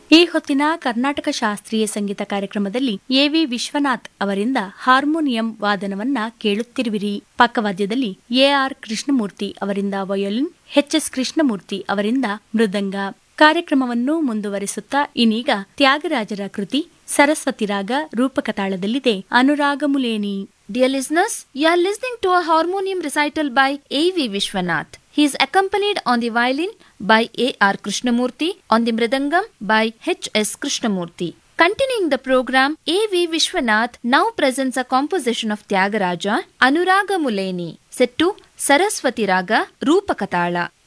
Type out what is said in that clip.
ಈ ಹೊತ್ತಿನ ಕರ್ನಾಟಕ ಶಾಸ್ತ್ರೀಯ ಸಂಗೀತ ಕಾರ್ಯಕ್ರಮದಲ್ಲಿ ಎವಿ ವಿಶ್ವನಾಥ್ ಅವರಿಂದ ಹಾರ್ಮೋನಿಯಂ ವಾದನವನ್ನ ಕೇಳುತ್ತಿರುವಿರಿ ಪಕ್ಕವಾದ್ಯದಲ್ಲಿ ಎಆರ್ ಕೃಷ್ಣಮೂರ್ತಿ ಅವರಿಂದ ವಯೋಲಿನ್ ಎಚ್ಎಸ್ ಕೃಷ್ಣಮೂರ್ತಿ ಅವರಿಂದ ಮೃದಂಗ ಕಾರ್ಯಕ್ರಮವನ್ನು ಮುಂದುವರಿಸುತ್ತಾ ಇನ್ನೀಗ ತ್ಯಾಗರಾಜರ ಕೃತಿ ಸರಸ್ವತಿ ರಾಗ ರೂಪಕ ತಾಳದಲ್ಲಿದೆ ಅನುರಾಗಮುಲೇನಿ Dear listeners, you are listening to a harmonium recital by A.V. Vishwanath. He is accompanied on the violin by A.R. Krishnamurti, on the mridangam by H.S. Krishnamurti. Continuing the program, A.V. Vishwanath now presents a composition of Tyagaraja, Anuraga Muleni, set to Saraswati Raga, Rupakatala.